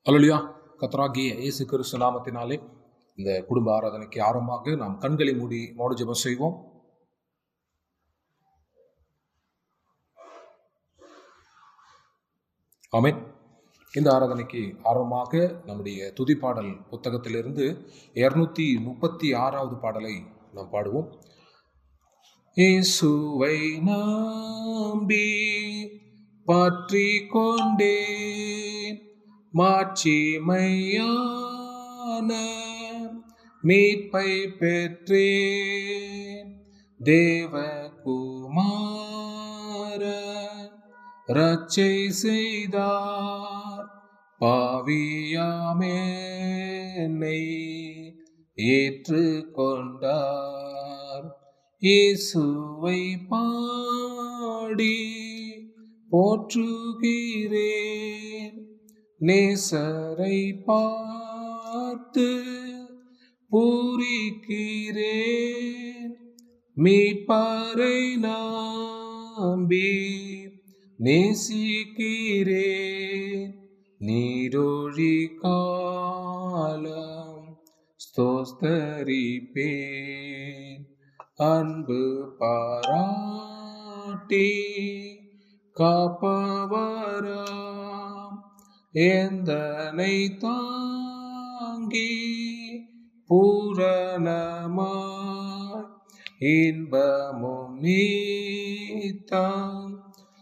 அல்லா கத்தராகிய இயேசு கிறிஸ்து நாமத்தினாலே இந்த குடும்ப ஆராதனைக்கு ஆரம்பமாக நாம் கண்களை மூடி மௌன ஜெபம் செய்வோம் ஆமென் இந்த ஆராதனைக்கு ஆர்வமாக நம்முடைய துதிப்பாடல் புத்தகத்திலிருந்து இருநூத்தி முப்பத்தி ஆறாவது பாடலை நாம் பாடுவோம் இயேசுவை நம்பி பற்றி கொண்டேன் மாட்சிமையான மீட்பை பெற்றேன் தேவகுமார ரச்சை செய்தார் பாவியாமேனை ஏற்றுக்கொண்டார் இயேசுவை பாடி போற்றுகிறேன் நேசரை பார்த்து பூரிக்கிறேன் மீட்பரை நம்பி நேசிக்கிறேன் நீரொழி காலம் ஸ்தோஸ்தரிப்பேன் அன்பு பாராட்டி காப்பவராம் எந்தனை தாங்கி பூரணமாய் இன்பமும் நீத்தாம்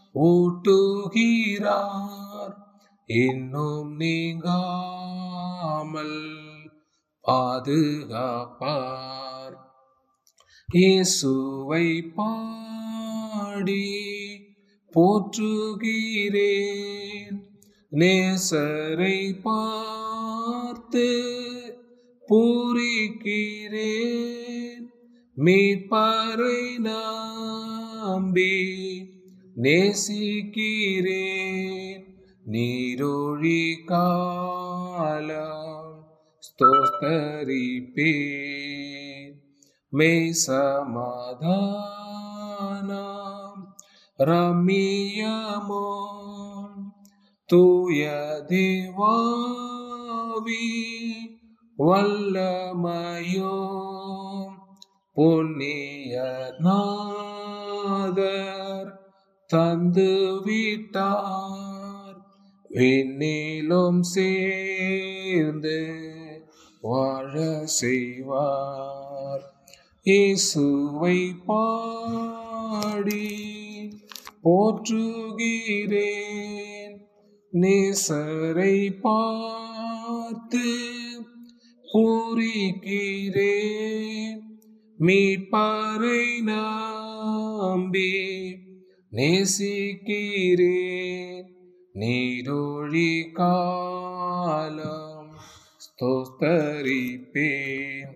ஊட்டுகிறார் இன்னும் நீங்காமல் பாதுகாப்பார் இயேசுவை பாடி போற்றுகிறேன் நேசரை பார்த்து பூரிக்கிறேன் மீட்பரை நம்பி நேசிக்கிறேன் நீரொழி காலம் ஸ்தோஸ்தரிப்பேன் மெய் சமாதானம் ரம்மியமோ தூய தேவாவி வல்லமையோ புண்ணிய நாதர் தந்து விட்டார் விண்ணிலும் சேர்ந்து வாழ செய்வார் இயேசுவை பாடி போற்றுகிறேன் நேசரை பார்த்து பூரிக்கிறேன் மீட்பரை நம்பி நேசிக்கிறேன் நீரொழி காலம் ஸ்தோஸ்தரிப்பேன்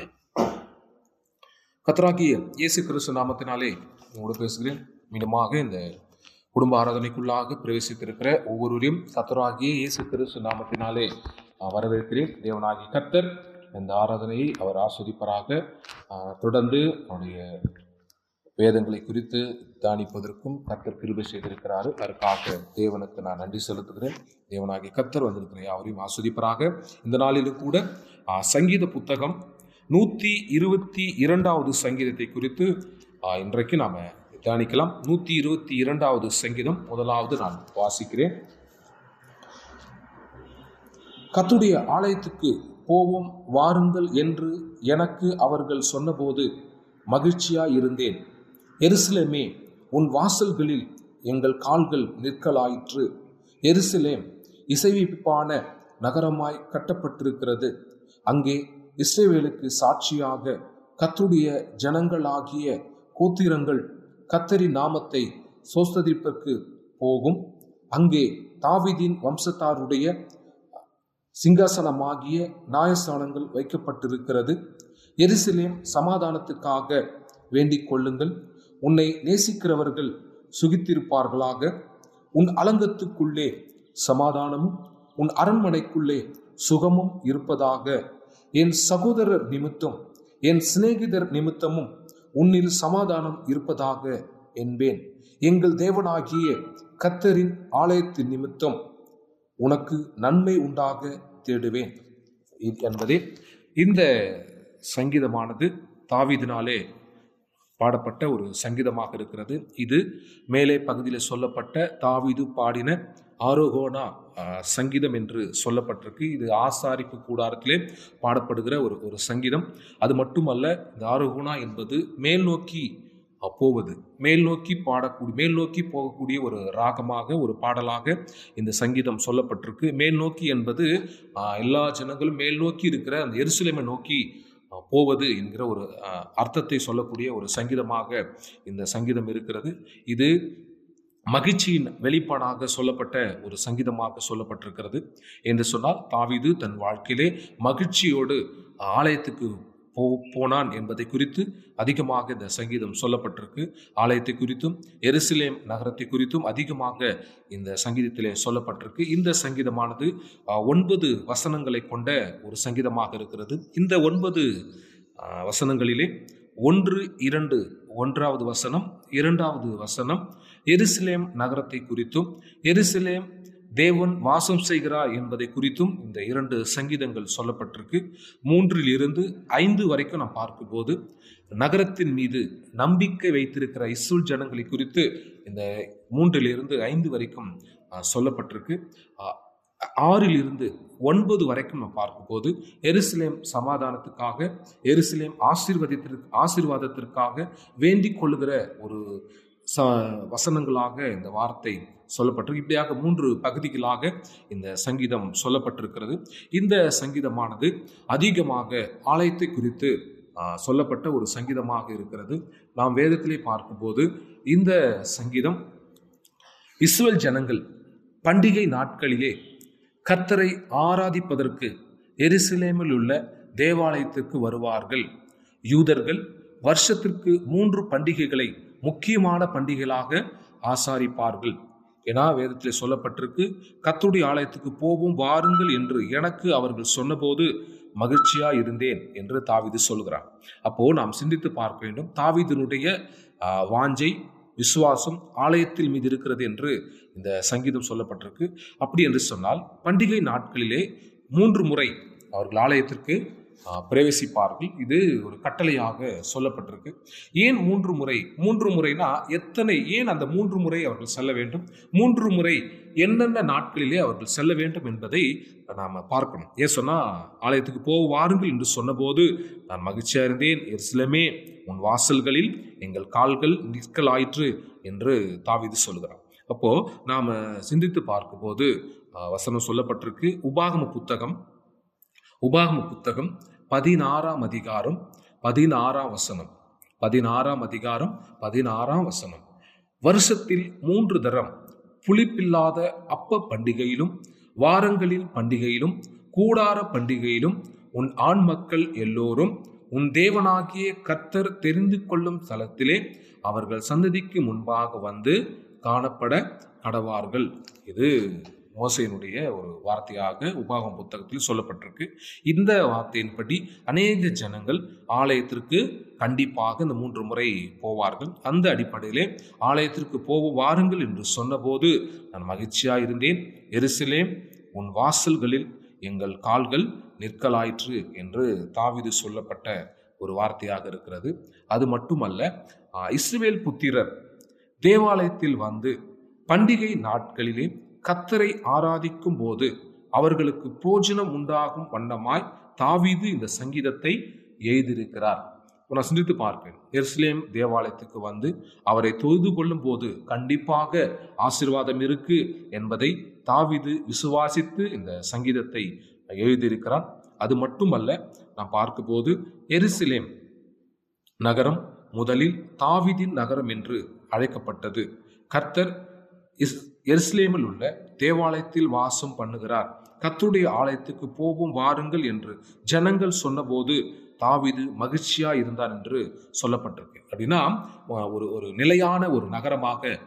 கத்தராகிய இயேசு கிறிஸ்து நாமத்தினாலே உங்களோடு பேசுகிறேன் மீண்டுமாக இந்த குடும்ப ஆராதனைக்குள்ளாக பிரவேசித்திருக்கிற ஒவ்வொருவரையும் கத்தராகிய இயேசு கிறிஸ்து நாமத்தினாலே நான் வரவேற்கிறேன் தேவனாகிய கத்தர் இந்த ஆராதனையை அவர் ஆஸ்வதிப்பராக ஆஹ், தொடர்ந்து அவருடைய வேதங்களை குறித்து தியானிப்பதற்கும் கர்த்தர் கிருபை செய்திருக்கிறாரு அதற்காக தேவனுக்கு நான் நன்றி செலுத்துகிறேன் தேவனாகிய கர்த்தர் வந்திருக்கிற யாவரையும் ஆஸ்வதிப்பராக இந்த நாளிலும் கூட ஆஹ், சங்கீத புத்தகம் நூற்றி இருபத்தி இரண்டாவது சங்கீதத்தை குறித்து ஆஹ், இன்றைக்கு நாம் தியானிக்கலாம் நூற்றி இருபத்தி இரண்டாவது சங்கீதம் முதலாவது நான் வாசிக்கிறேன் கத்துடைய ஆலயத்துக்கு போவோம் வாருங்கள் என்று எனக்கு அவர்கள் சொன்னபோது மகிழ்ச்சியாய் இருந்தேன் எருசலேமே உன் வாசல்களில் எங்கள் கால்கள் நிற்கலாயிற்று எருசலேம் இசைவிப்பான நகரமாய் கட்டப்பட்டிருக்கிறது அங்கே இஸ்ரேவேலுக்கு சாட்சியாக கத்துடைய ஜனங்களாகிய கோத்திரங்கள் கத்தரி நாமத்தை சோஸ்தரிப்பதற்கு போகும் அங்கே தாவீதின் வம்சத்தாருடைய சிங்காசனமாகிய நியாயஸ்தானங்கள் வைக்கப்பட்டிருக்கிறது எருசலேம் சமாதானத்துக்காக வேண்டிக் கொள்ளுங்கள் உன்னை நேசிக்கிறவர்கள் சுகித்திருப்பார்களாக உன் அலங்கத்துக்குள்ளே சமாதானமும் உன் அரண்மனைக்குள்ளே சுகமும் இருப்பதாக என் சகோதரர் நிமித்தம் என் சிநேகிதர் நிமித்தமும் உன்னில் சமாதானம் இருப்பதாக என்பேன் எங்கள் தேவனாகிய கத்தரின் ஆலயத்தின் நிமித்தம் உனக்கு நன்மை உண்டாக தேடுவேன் இது- என்பதே இந்த சங்கீதமானது தாவீதினாலே பாடப்பட்ட ஒரு சங்கீதமாக இருக்கிறது இது மேலே பகுதியில் சொல்லப்பட்ட தாவீது பாடின ஆரோகோனா ஆஹ், சங்கீதம் என்று சொல்லப்பட்டிருக்கு இது ஆசாரிப்பு கூடாரத்திலே பாடப்படுகிற ஒரு ஒரு சங்கீதம் அது மட்டுமல்ல இந்த ஆரோகோனா என்பது மேல் நோக்கி அஹ், போவது மேல் நோக்கி பாடக்கூடிய மேல் நோக்கி போகக்கூடிய ஒரு ராகமாக ஒரு பாடலாக இந்த சங்கீதம் சொல்லப்பட்டிருக்கு மேல் நோக்கி என்பது ஆஹ், எல்லா ஜனங்களும் மேல் நோக்கி இருக்கிற அந்த எருசலேமை நோக்கி அஹ், போவது என்கிற ஒரு அஹ், அர்த்தத்தை சொல்லக்கூடிய ஒரு சங்கீதமாக இந்த சங்கீதம் இருக்கிறது இது மகிழ்ச்சியின் வெளிப்பாடாக சொல்லப்பட்ட ஒரு சங்கீதமாக சொல்லப்பட்டிருக்கிறது என்று சொன்னால் தாவீது தன் வாழ்க்கையிலே மகிழ்ச்சியோடு ஆலயத்துக்கு போ போனான் என்பதை குறித்து அதிகமாக இந்த சங்கீதம் சொல்லப்பட்டிருக்கு ஆலயத்தை குறித்தும் எருசலேம் நகரத்தை குறித்தும் அதிகமாக இந்த சங்கீதத்திலே சொல்லப்பட்டிருக்கு இந்த சங்கீதமானது அஹ், ஒன்பது வசனங்களை கொண்ட ஒரு சங்கீதமாக இருக்கிறது இந்த ஒன்பது அஹ், வசனங்களிலே ஒன்று இரண்டு ஒன்றாவது வசனம் இரண்டாவது வசனம் எருசலேம் நகரத்தை குறித்தும் எருசலேம் தேவன் வாசம் செய்கிறார் என்பதை குறித்தும் இந்த இரண்டு சங்கீதங்கள் சொல்லப்பட்டிருக்கு மூன்றில் இருந்து ஐந்து வரைக்கும் நாம் பார்க்கும்போது நகரத்தின் மீது நம்பிக்கை வைத்திருக்கிற இஸ்ரேல் ஜனங்களை குறித்து இந்த மூன்றில் இருந்து ஐந்து வரைக்கும் ஆஹ், சொல்லப்பட்டிருக்கு ஆஹ், ஆறில் இருந்து ஒன்பது வரைக்கும் நம்ம பார்க்கும்போது எருசலேம் சமாதானத்துக்காக எருசலேம் ஆசீர்வதித்திற்கு ஆசீர்வாதத்திற்காக வேண்டிக் கொள்ளுகிற ஒரு ச வசனங்களாக இந்த வார்த்தை சொல்லப்பட்டிருக்கு இப்படியாக மூன்று பகுதிகளாக இந்த சங்கீதம் சொல்லப்பட்டிருக்கிறது இந்த சங்கீதமானது அதிகமாக ஆலயத்தை குறித்து ஆ, சொல்லப்பட்ட ஒரு சங்கீதமாக இருக்கிறது நாம் வேதத்திலே பார்க்கும்போது இந்த சங்கீதம் இஸ்ரவேல் ஜனங்கள் பண்டிகை நாட்களிலே கர்த்தரை ஆராதிப்பதற்கு எருசலேமில் உள்ள தேவாலயத்திற்கு வருவார்கள் யூதர்கள் வருஷத்திற்கு மூன்று பண்டிகைகளை முக்கியமான பண்டிகைகளாக ஆசாரிப்பார்கள் ஏன்னா வேதத்தில் சொல்லப்பட்டிருக்கு கர்த்தருடைய ஆலயத்துக்கு போவோம் வாருங்கள் என்று எனக்கு அவர்கள் சொன்னபோது மகிழ்ச்சியா இருந்தேன் என்று தாவீது சொல்கிறார் அப்போ நாம் சிந்தித்து பார்க்க வேண்டும் தாவீதினுடைய ஆ, வாஞ்சை விசுவாசம் ஆலயத்தில் மீது இருக்கிறது என்று இந்த சங்கீதம் சொல்லப்பட்டிருக்கு அப்படி என்று சொன்னால் பண்டிகை நாட்களிலே மூன்று முறை அவர்கள் ஆலயத்திற்கு ஆ, பிரவேசிப்பார்கள் இது ஒரு கட்டளையாக சொல்லப்பட்டிருக்கு ஏன் மூன்று முறை மூன்று முறைனா எத்தனை ஏன் அந்த மூன்று முறை அவர்கள் செல்ல வேண்டும் மூன்று முறை என்னென்ன நாட்களிலே அவர்கள் செல்ல வேண்டும் என்பதை நாம் பார்க்கணும் ஏன் சொன்னா ஆலயத்துக்கு போக வாருங்கள் என்று சொன்னபோது நான் மகிழ்ச்சியா இருந்தேன் எருசலேமே உன் வாசல்களில் எங்கள் கால்கள் நிற்கலாயிற்று என்று தாவீது சொல்கிறார் அப்போ நாம சிந்தித்து பார்க்கும்போது ஆஹ், வசனம் சொல்லப்பட்டிருக்கு உபாகம புத்தகம் உபாகம புத்தகம் பதினாறாம் அதிகாரம் பதினாறாம் வசனம் பதினாறாம் அதிகாரம் பதினாறாம் வசனம் வருஷத்தில் மூன்று தரம் புளிப்பில்லாத அப்ப பண்டிகையிலும் வாரங்களின் பண்டிகையிலும் கூடார பண்டிகையிலும் உன் ஆண் மக்கள் எல்லோரும் உன் தேவனாகிய கர்த்தர் தெரிந்து கொள்ளும் ஸ்தலத்திலே அவர்கள் சந்ததிக்கு முன்பாக வந்து காணப்பட கடவார்கள் இது மோசையினுடைய ஒரு வார்த்தையாக உபாகம் புத்தகத்தில் சொல்லப்பட்டிருக்கு இந்த வார்த்தையின்படி அநேக ஜனங்கள் ஆலயத்திற்கு கண்டிப்பாக இந்த மூன்று முறை போவார்கள் அந்த அடிப்படையிலே ஆலயத்திற்கு போக வாருங்கள் என்று சொன்னபோது நான் மகிழ்ச்சியாக இருந்தேன் எருசலேம் உன் வாசல்களில் எங்கள் கால்கள் நிற்கலாயிற்று என்று தாவீது சொல்லப்பட்ட ஒரு வார்த்தையாக இருக்கிறது அது மட்டுமல்ல ஆ, இஸ்ரவேல் புத்திரர் தேவாலயத்தில் வந்து பண்டிகை நாட்களிலே கத்தரை ஆராதிக்கும் போது அவர்களுக்கு போஜனம் உண்டாகும் வண்ணமாய் தாவீது இந்த சங்கீதத்தை எழுதியிருக்கிறார் இப்ப நான் சிந்தித்து பார்ப்பேன் எருசலேம் தேவாலயத்துக்கு வந்து அவரை தொழுது கொள்ளும் போது கண்டிப்பாக ஆசீர்வாதம் இருக்கு என்பதை தாவீது விசுவாசித்து இந்த சங்கீதத்தை எழுதியிருக்கிறார் அது மட்டுமல்ல நாம் பார்க்கும்போது எருசலேம் நகரம் முதலில் தாவீதின் நகரம் என்று அழைக்கப்பட்டது கர்த்தர் இஸ் எருசலேமில் உள்ள தேவாலயத்தில் வாசம் பண்ணுகிறார் கர்த்தருடைய ஆலயத்துக்கு போவோம் வாருங்கள் என்று ஜனங்கள் சொன்னபோது தாவீது மகிழ்ச்சியா இருந்தார் என்று சொல்லப்பட்டிருக்கு அப்படின்னா அஹ், ஒரு ஒரு நிலையான ஒரு நகரமாக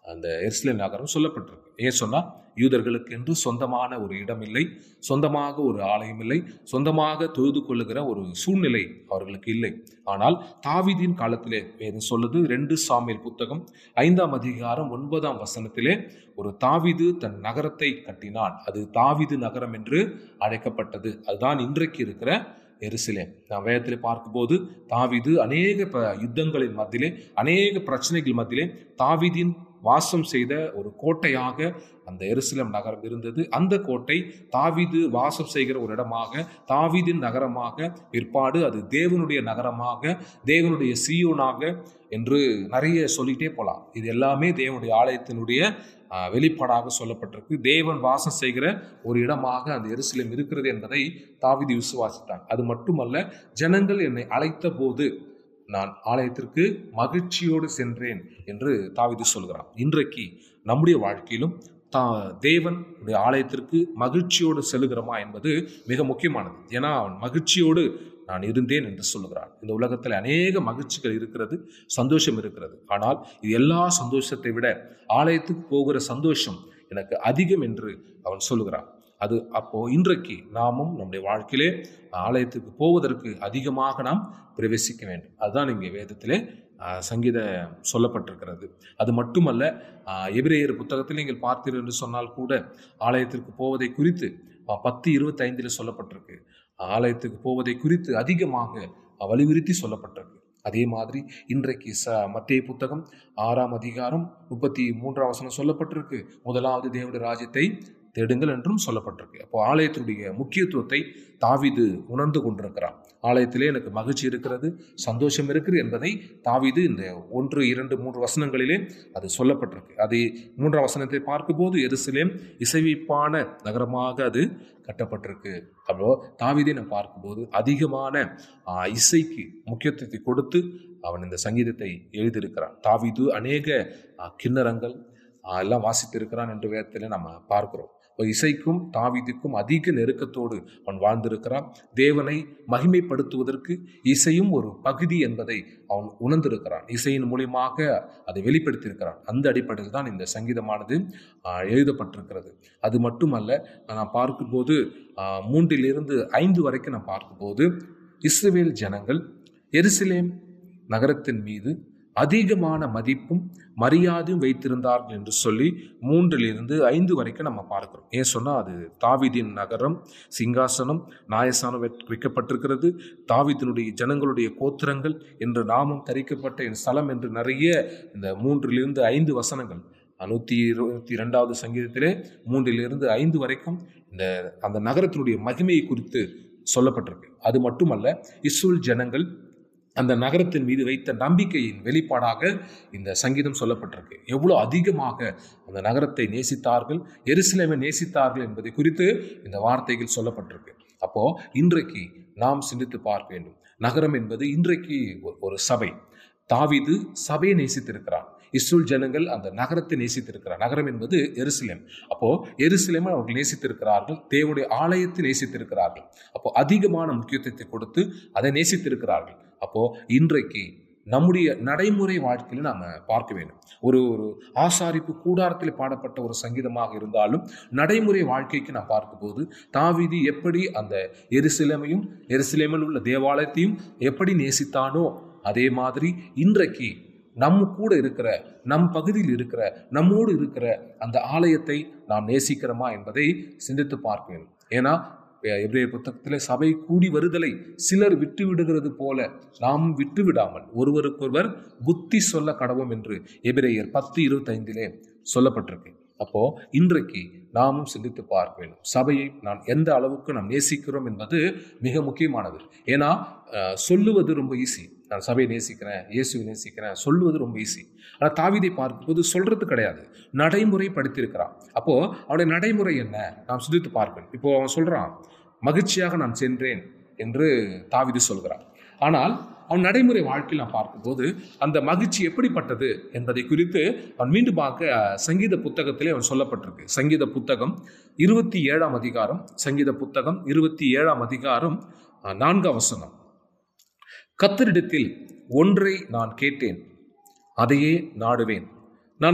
அந்த எருசலேம் நகரம் சொல்லப்பட்டிருக்கு ஏன் சொன்னா யூதர்களுக்கு என்று சொந்தமான ஒரு இடம் இல்லை சொந்தமாக ஒரு ஆலயம் இல்லை சொந்தமாக தொழுது கொள்ளுகிற ஒரு சூழ்நிலை அவர்களுக்கு இல்லை ஆனால் தாவீதின் காலத்திலே வேதம் சொல்லுது ரெண்டு சாமியல் புத்தகம் ஐந்தாம் அதிகாரம் ஒன்பதாம் வசனத்திலே ஒரு தாவீது தன் நகரத்தை கட்டினான் அது தாவீது நகரம் என்று அழைக்கப்பட்டது அதுதான் இன்றைக்கு இருக்கிற எருசலேம் நான் வேதத்தில் பார்க்கும்போது தாவீது அநேக ப- யுத்தங்களின் மத்தியிலே அநேக பிரச்சனைகள் மத்தியிலே தாவீதின் வாசம் செய்த ஒரு கோட்டையாக அந்த எருசலேம் நகரம் இருந்தது அந்த கோட்டை தாவீது வாசம் செய்கிற ஒரு இடமாக தாவீதின் நகரமாக பிற்பாடு அது தேவனுடைய நகரமாக தேவனுடைய சீயோனாக என்று நிறைய சொல்லிட்டே போலாம் இது எல்லாமே தேவனுடைய ஆலயத்தினுடைய ஆஹ், வெளிப்பாடாக சொல்லப்பட்டிருக்கு தேவன் வாசம் செய்கிற ஒரு இடமாக அந்த எருசலேம் இருக்கிறது என்பதை தாவீது விசுவாசித்தான் அது மட்டுமல்ல ஜனங்கள் என்னை அழைத்த போது நான் ஆலயத்திற்கு மகிழ்ச்சியோடு சென்றேன் என்று தாவீது சொல்கிறான் இன்றைக்கு நம்முடைய வாழ்க்கையிலும் தா தேவன் உடைய ஆலயத்திற்கு மகிழ்ச்சியோடு செல்லுகிறோமா என்பது மிக முக்கியமானது ஏன்னா அவன் மகிழ்ச்சியோடு நான் இருந்தேன் என்று சொல்லுகிறான் இந்த உலகத்தில் அநேக மகிழ்ச்சிகள் இருக்கிறது சந்தோஷம் இருக்கிறது ஆனால் இது எல்லா சந்தோஷத்தை விட ஆலயத்துக்கு போகிற சந்தோஷம் எனக்கு அதிகம் என்று அவன் சொல்லுகிறான் அது அப்போ இன்றைக்கு நாமும் நம்முடைய வாழ்க்கையிலே ஆலயத்துக்கு போவதற்கு அதிகமாக நாம் பிரவேசிக்க வேண்டும் அதுதான் இங்கே வேதத்திலே ஆஹ், சங்கீத சொல்லப்பட்டிருக்கிறது அது மட்டுமல்ல ஆஹ், எபிரேயர் புத்தகத்தில் நீங்கள் பார்த்தீர்கள் என்று சொன்னால் கூட ஆலயத்திற்கு போவதை குறித்து ஆஹ், பத்து இருபத்தைந்தில் சொல்லப்பட்டிருக்கு ஆலயத்துக்கு போவதை குறித்து அதிகமாக வலியுறுத்தி சொல்லப்பட்டிருக்கு அதே மாதிரி இன்றைக்கு ச மத்திய புத்தகம் ஆறாம் அதிகாரம் முப்பத்தி மூன்றாம் வசனம் சொல்லப்பட்டிருக்கு முதலாவது தேவனுடைய ராஜ்யத்தை தேடுங்கள் என்றும் சொல்லப்பட்டிருக்கு அப்போ ஆலயத்தினுடைய முக்கியத்துவத்தை தாவீது உணர்ந்து கொண்டிருக்கிறான் ஆலயத்திலே எனக்கு மகிழ்ச்சி இருக்கிறது சந்தோஷம் இருக்குது என்பதை தாவீது இந்த ஒன்று இரண்டு மூன்று வசனங்களிலே அது சொல்லப்பட்டிருக்கு அது மூன்றாம் வசனத்தை பார்க்கும்போது எருசலேம் இசைவிப்பான நகரமாக அது கட்டப்பட்டிருக்கு அப்போ தாவீதை நான் பார்க்கும்போது அதிகமான ஆ, இசைக்கு முக்கியத்துவத்தை கொடுத்து அவன் இந்த சங்கீதத்தை எழுதியிருக்கிறான் தாவீது அநேக ஆ, கிண்ணறங்கள் ஆ, எல்லாம் வாசித்திருக்கிறான் என்று வேதத்தில் நம்ம பார்க்கிறோம் இப்போ இசைக்கும் தாவீதுக்கும் அதிக நெருக்கத்தோடு அவன் வாழ்ந்திருக்கிறான் தேவனை மகிமைப்படுத்துவதற்கு இசையும் ஒரு பகுதி என்பதை அவன் உணர்ந்திருக்கிறான் இசையின் மூலியமாக அதை வெளிப்படுத்தியிருக்கிறான் அந்த அடிப்படையில் தான் இந்த சங்கீதமானது ஆ, எழுதப்பட்டிருக்கிறது அது மட்டுமல்ல நான் பார்க்கும்போது ஆ, மூன்றிலிருந்து ஐந்து வரைக்கும் நான் பார்க்கும்போது இஸ்ரவேல் ஜனங்கள் எருசலேம் நகரத்தின் மீது அதிகமான மதிப்பும் மரியாதையும் வைத்திருந்தார்கள் என்று சொல்லி மூன்றிலிருந்து ஐந்து வரைக்கும் நம்ம பார்க்கிறோம் ஏன் சொன்னால் அது தாவீதின் நகரம் சிங்காசனம் நாயசானம் வைக்- வைக்கப்பட்டிருக்கிறது தாவீதினுடைய ஜனங்களுடைய கோத்திரங்கள் என்று நாமம் தரிக்கப்பட்ட என் ஸ்தலம் என்று நிறைய இந்த மூன்றிலிருந்து ஐந்து வசனங்கள் நூற்றி இருபத்தி ரெண்டாவது சங்கீதத்திலே மூன்றிலிருந்து ஐந்து வரைக்கும் இந்த அந்த நகரத்தினுடைய மகிமையை குறித்து சொல்லப்பட்டிருக்கு அது மட்டுமல்ல இஸ்ரேல் ஜனங்கள் அந்த நகரத்தின் மீது வைத்த நம்பிக்கையின் வெளிப்பாடாக இந்த சங்கீதம் சொல்லப்பட்டிருக்கு எவ்வளோ அதிகமாக அந்த நகரத்தை நேசித்தார்கள் எருசலேமை நேசித்தார்கள் என்பதை குறித்து இந்த வார்த்தைகள் சொல்லப்பட்டிருக்கு அப்போ இன்றைக்கு நாம் சிந்தித்து பார்க்க வேண்டும் நகரம் என்பது இன்றைக்கு ஒரு- ஒரு சபை தாவீது சபையை நேசித்திருக்கிறான் இஸ்ரேல் ஜனங்கள் அந்த நகரத்தை நேசித்திருக்கிறார் நகரம் என்பது எருசலேம் அப்போ எருசலேமை அவர்கள் நேசித்திருக்கிறார்கள் தேவனுடைய ஆலயத்தை நேசித்திருக்கிறார்கள் அப்போ அதிகமான முக்கியத்துவத்தை கொடுத்து அதை நேசித்திருக்கிறார்கள் அப்போ இன்றைக்கு நம்முடைய நடைமுறை வாழ்க்கையில நாம பார்க்க வேண்டும் ஒரு ஒரு ஆசாரிப்பு கூடாரத்தில் பாடப்பட்ட ஒரு சங்கீதமாக இருந்தாலும் நடைமுறை வாழ்க்கைக்கு நான் பார்க்கும்போது தாவீது எப்படி அந்த எருசலேமையும் எருசலேமில் உள்ள தேவாலயத்தையும் எப்படி நேசித்தானோ அதே மாதிரி இன்றைக்கு நம்ம கூட இருக்கிற நம் பகுதியில் இருக்கிற நம்மோடு இருக்கிற அந்த ஆலயத்தை நாம் நேசிக்கிறோமா என்பதை சிந்தித்து பார்க்க வேண்டும் ஏன்னா எபிரேய புத்தகத்தில் சபை கூடி வருதலை சிலர் விட்டு விடுகிறது போல நாம் விட்டு விடாமல் ஒருவருக்கொருவர் புத்தி சொல்ல கடவோம் என்று எபிரேயர் பத்து இருபத்தைந்திலே சொல்லப்பட்டிருக்கு அப்போ இன்றைக்கு நாமும் சிந்தித்து பார்க்க வேண்டும் சபையை நான் எந்த அளவுக்கு நாம் நேசிக்கிறோம் என்பது மிக முக்கியமானது ஏன்னா அஹ், சொல்லுவது ரொம்ப ஈஸி நான் சபையை நேசிக்கிறேன் இயேசுவை நேசிக்கிறேன் சொல்லுவது ரொம்ப ஈஸி ஆனால் தாவீதை பார்க்கும்போது சொல்றது கிடையாது நடைமுறை படுத்தியிருக்கிறான் அப்போ அவனுடைய நடைமுறை என்ன நாம் சிந்தித்து பார்க்கணும் இப்போ அவன் சொல்றான் மகிழ்ச்சியாக நான் சென்றேன் என்று தாவீது சொல்கிறான் ஆனால் அவன் நடைமுறை வாழ்க்கையில் நான் பார்க்கும்போது அந்த மகிழ்ச்சி எப்படிப்பட்டது என்பதை குறித்து அவன் மீண்டும் பார்க்க அஹ், சங்கீத புத்தகத்திலே அவன் சொல்லப்பட்டிருக்கு சங்கீத புத்தகம் இருபத்தி ஏழாம் அதிகாரம் சங்கீத புத்தகம் இருபத்தி ஏழாம் அதிகாரம் அஹ், நான்காம் வசனம் கத்தரிடத்தில் ஒன்றை நான் கேட்டேன் அதையே நாடுவேன் நான் கத்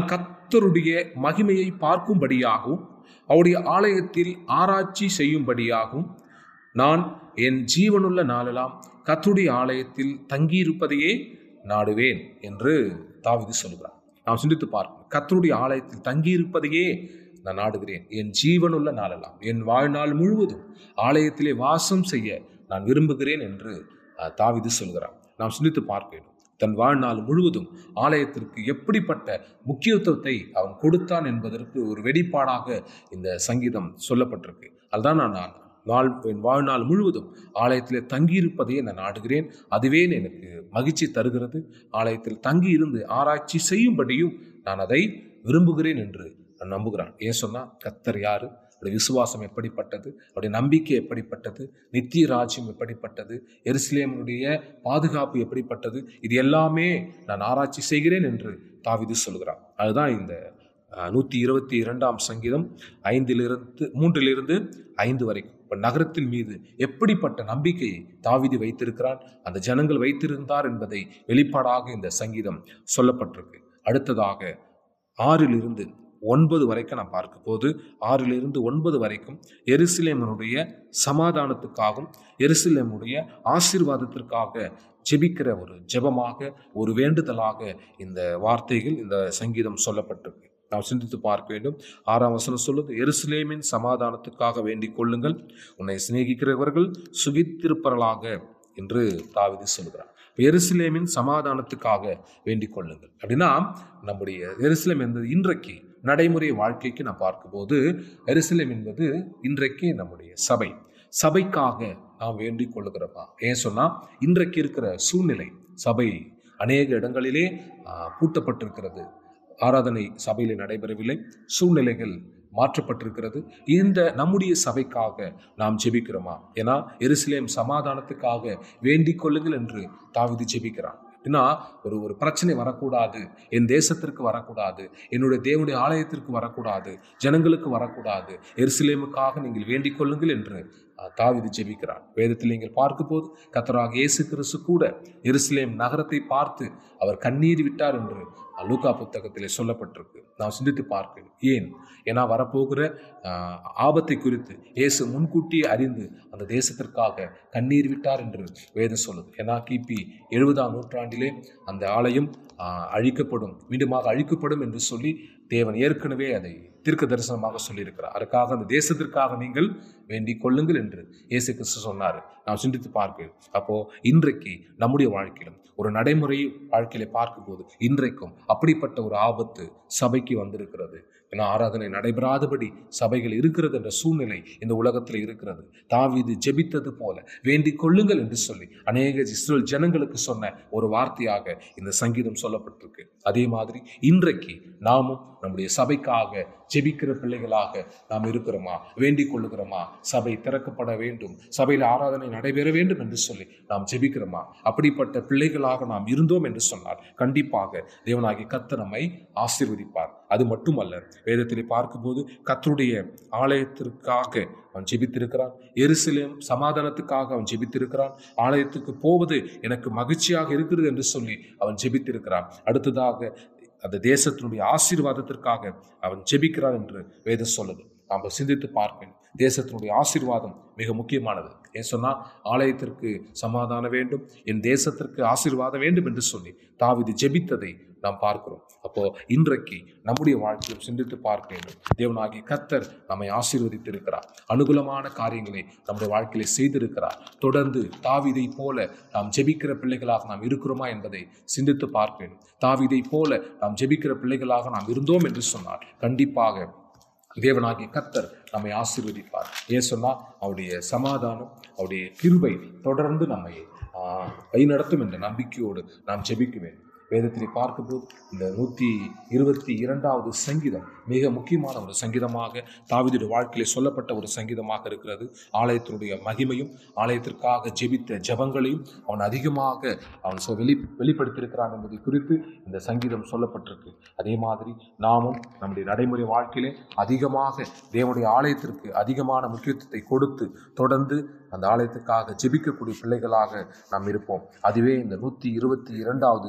கர்த்தருடைய மகிமையை பார்க்கும்படியாகவும் அவருடைய ஆலயத்தில் ஆராய்ச்சி செய்யும்படியாகவும் நான் என் ஜீவனுள்ள நாளெல்லாம் கர்த்தருடைய ஆலயத்தில் தங்கியிருப்பதையே நாடுவேன் என்று தாவீது சொல்கிறார் நாம் சிந்தித்து பார்ப்போம் கர்த்தருடைய ஆலயத்தில் தங்கியிருப்பதையே நான் நாடுகிறேன் என் ஜீவனுள்ள நாளெல்லாம் என் வாழ்நாள் முழுவதும் ஆலயத்திலே வாசம் செய்ய நான் விரும்புகிறேன் என்று அஹ், தாவீது சொல்கிறார் நாம் சிந்தித்து பார்க்க வேண்டும் தன் வாழ்நாள் முழுவதும் ஆலயத்திற்கு எப்படிப்பட்ட முக்கியத்துவத்தை அவன் கொடுத்தான் என்பதற்கு ஒரு வெளிப்பாடாக இந்த சங்கீதம் சொல்லப்பட்டிருக்கு அதுதான் நான் நான் வாழ் என் வாழ்நாள் முழுவதும் ஆலயத்திலே தங்கியிருப்பதையே நான் நாடுகிறேன் அதுவே எனக்கு மகிழ்ச்சி தருகிறது ஆலயத்தில் தங்கி இருந்து ஆராய்ச்சி செய்யும்படியும் நான் அதை விரும்புகிறேன் என்று நான் நம்புகிறான் ஏன் சொன்னா கத்தர் யாரு அவருடைய விசுவாசம் எப்படிப்பட்டது அவருடைய நம்பிக்கை எப்படிப்பட்டது நித்திய ராஜ்யம் எப்படிப்பட்டது எருசலேமுடைய பாதுகாப்பு எப்படிப்பட்டது இது எல்லாமே நான் ஆராய்ச்சி செய்கிறேன் என்று தாவிது சொல்கிறான் அதுதான் இந்த அஹ், நூற்றி இருபத்தி இரண்டாம் சங்கீதம் ஐந்திலிருந்து மூன்றிலிருந்து ஐந்து வரைக்கும் இப்போ நகரத்தின் மீது எப்படிப்பட்ட நம்பிக்கையை தாவிதி வைத்திருக்கிறான் அந்த ஜனங்கள் வைத்திருந்தார் என்பதை வெளிப்பாடாக இந்த சங்கீதம் சொல்லப்பட்டிருக்கு அடுத்ததாக ஆறிலிருந்து ஒன்பது வரைக்கும் நான் பார்க்க போது ஆறிலிருந்து ஒன்பது வரைக்கும் எருசலேமனுடைய சமாதானத்துக்காகவும் எருசலேமுடைய ஆசீர்வாதத்திற்காக ஜெபிக்கிற ஒரு ஜெபமாக ஒரு வேண்டுதலாக இந்த வார்த்தைகள் இந்த சங்கீதம் சொல்லப்பட்டிருக்கு நாம் சிந்தித்து பார்க்க வேண்டும் ஆறாம் வசனம் சொல்லுது எருசலேமின் சமாதானத்துக்காக வேண்டிக் கொள்ளுங்கள் உன்னை சிநேகிக்கிறவர்கள் சுகித்திருப்பவர்களாக என்று தாவிதி சொல்கிறார் இப்ப எருசலேமின் சமாதானத்துக்காக வேண்டிக் கொள்ளுங்கள் அப்படின்னா நம்முடைய எருசலேம் என்பது இன்றைக்கு நடைமுறை வாழ்க்கைக்கு நான் பார்க்கும்போது எருசலேம் என்பது இன்றைக்கு நம்முடைய சபை சபைக்காக நாம் வேண்டிக் கொள்ளுகிறோமா ஏன் சொன்னா இன்றைக்கு இருக்கிற சூழ்நிலை சபை அநேக இடங்களிலே ஆ, பூட்டப்பட்டிருக்கிறது ஆராதனை சபையிலே நடைபெறவில்லை சூழ்நிலைகள் மாற்றப்பட்டிருக்கிறது இந்த நம்முடைய சபைக்காக நாம் ஜெபிக்கிறோமா ஏன்னா எருசலேம் சமாதானத்துக்காக வேண்டிக் கொள்ளுங்கள் என்று தாவிது ஜெபிக்கிறான் அப்படின்னா ஒரு ஒரு பிரச்சனை வரக்கூடாது என் தேசத்திற்கு வரக்கூடாது என்னுடைய தேவனுடைய ஆலயத்திற்கு வரக்கூடாது ஜனங்களுக்கு வரக்கூடாது எருசலேமுக்காக நீங்கள் வேண்டிக் கொள்ளுங்கள் என்று அஹ், தாவீது ஜெபிக்கிறான் வேதத்தில் நீங்கள் பார்க்கும்போது கத்தராக இயேசு கிறிஸ்து கூட எருசலேம் நகரத்தை பார்த்து அவர் கண்ணீர் விட்டார் என்று அஹ், லூக்கா புத்தகத்திலே சொல்லப்பட்டிருக்கு நான் சிந்தித்து பார்க்கிறேன் ஏன் ஏன்னா வரப்போகிற அஹ், ஆபத்தை குறித்து இயேசு முன்கூட்டியே அறிந்து அந்த தேசத்திற்காக கண்ணீர் விட்டார் என்று வேதம் சொல்லுது ஏன்னா கிபி எழுபதாம் நூற்றாண்டிலே அந்த ஆலயம் ஆஹ், அழிக்கப்படும் மீண்டுமாக அழிக்கப்படும் என்று சொல்லி தேவன் ஏற்கனவே அதை தீர்க்க தரிசனமாக சொல்லியிருக்கிறார் அதற்காக அந்த தேசத்திற்காக நீங்கள் வேண்டிக் கொள்ளுங்கள் என்று இயேசு கிறிஸ்து சொன்னார் நாம் சிந்தித்து பார்க்கிறோம் அப்போ இன்றைக்கு நம்முடைய வாழ்க்கையிலும் ஒரு நடைமுறை வாழ்க்கையில பார்க்கும்போது இன்றைக்கும் அப்படிப்பட்ட ஒரு ஆபத்து சபைக்கு வந்திருக்கிறது ஏன்னா ஆராதனை நடைபெறாதபடி சபைகள் இருக்கிறது என்ற சூழ்நிலை இந்த உலகத்தில் இருக்கிறது தாவீது ஜெபித்தது போல வேண்டிக் கொள்ளுங்கள் என்று சொல்லி அநேக இஸ்ரேல் ஜனங்களுக்கு சொன்ன ஒரு வார்த்தையாக இந்த சங்கீதம் சொல்லப்பட்டிருக்கு அதே மாதிரி இன்றைக்கு நாமும் நம்முடைய சபைக்காக ஜெபிக்கிற பிள்ளைகளாக நாம் இருக்கிறோமா வேண்டிக் கொள்ளுகிறோமா சபை திறக்கப்பட வேண்டும் சபையில் ஆராதனை நடைபெற வேண்டும் என்று சொல்லி நாம் ஜெபிக்கிறோமா அப்படிப்பட்ட பிள்ளைகளாக நாம் இருந்தோம் என்று சொன்னால் கண்டிப்பாக தேவனாகி கர்த்தர் நம்மை ஆசீர்வதிப்பார் அது மட்டுமல்ல வேதத்திலே பார்க்கும்போது கர்த்தருடைய ஆலயத்திற்காக அவன் ஜெபித்திருக்கிறான் எருசலேம் சமாதானத்துக்காக அவன் ஜெபித்திருக்கிறான் ஆலயத்துக்கு போவது எனக்கு மகிழ்ச்சியாக இருக்கிறது என்று சொல்லி அவன் ஜெபித்திருக்கிறான் அடுத்ததாக அந்த தேசத்தினுடைய ஆசீர்வாதத்திற்காக அவன் ஜெபிக்கிறான் என்று வேதம் சொல்லுது நாம் சிந்தித்து பார்ப்பேன் தேசத்தினுடைய ஆசீர்வாதம் மிக முக்கியமானது ஏன் சொன்னா ஆலயத்திற்கு சமாதானம் வேண்டும் என் தேசத்திற்கு ஆசீர்வாதம் வேண்டும் என்று சொல்லி தாவிது ஜெபித்ததை நாம் பார்க்கிறோம் அப்போ இன்றைக்கு நம்முடைய வாழ்க்கையில் சிந்தித்து பார்க்க வேண்டும் தேவனாகிய கர்த்தர் நம்மை ஆசீர்வதித்திருக்கிறார் அனுகூலமான காரியங்களை நம்முடைய வாழ்க்கையில செய்திருக்கிறார் தொடர்ந்து தாவிதை போல நாம் ஜெபிக்கிற பிள்ளைகளாக நாம் இருக்கிறோமா என்பதை சிந்தித்து பார்க்க வேண்டும் தாவிதை போல நாம் ஜெபிக்கிற பிள்ளைகளாக நாம் இருந்தோம் என்று சொன்னால் கண்டிப்பாக தேவனாகிய கர்த்தர் நம்மை ஆசீர்வதிப்பார் ஏன் சொன்னா அவருடைய சமாதானம் அவருடைய கிருபை தொடர்ந்து நம்மை ஆஹ், வழிநடத்தும் என்ற நம்பிக்கையோடு நாம் ஜெபிக்க வேண்டும் வேதத்திலே பார்க்கும்போது இந்த நூற்றி இருபத்தி இரண்டாவது சங்கீதம் மிக முக்கியமான ஒரு சங்கீதமாக தாவீதுடைய வாழ்க்கையிலே சொல்லப்பட்ட ஒரு சங்கீதமாக இருக்கிறது ஆலயத்தினுடைய மகிமையும் ஆலயத்திற்காக ஜெபித்த ஜெபங்களையும் அவன் அதிகமாக அவன் சொ- வெளி வெளிப்படுத்தியிருக்கிறான் என்பதை குறித்து இந்த சங்கீதம் சொல்லப்பட்டிருக்கு அதே மாதிரி நாமும் நம்முடைய நடைமுறை வாழ்க்கையிலே அதிகமாக தேவனுடைய ஆலயத்திற்கு அதிகமான முக்கியத்துவத்தை கொடுத்து தொடர்ந்து அந்த ஆலயத்துக்காக ஜெபிக்கக்கூடிய பிள்ளைகளாக நாம் இருப்போம் அதுவே இந்த நூற்றி இருபத்தி இரண்டாவது சங்கீதமாக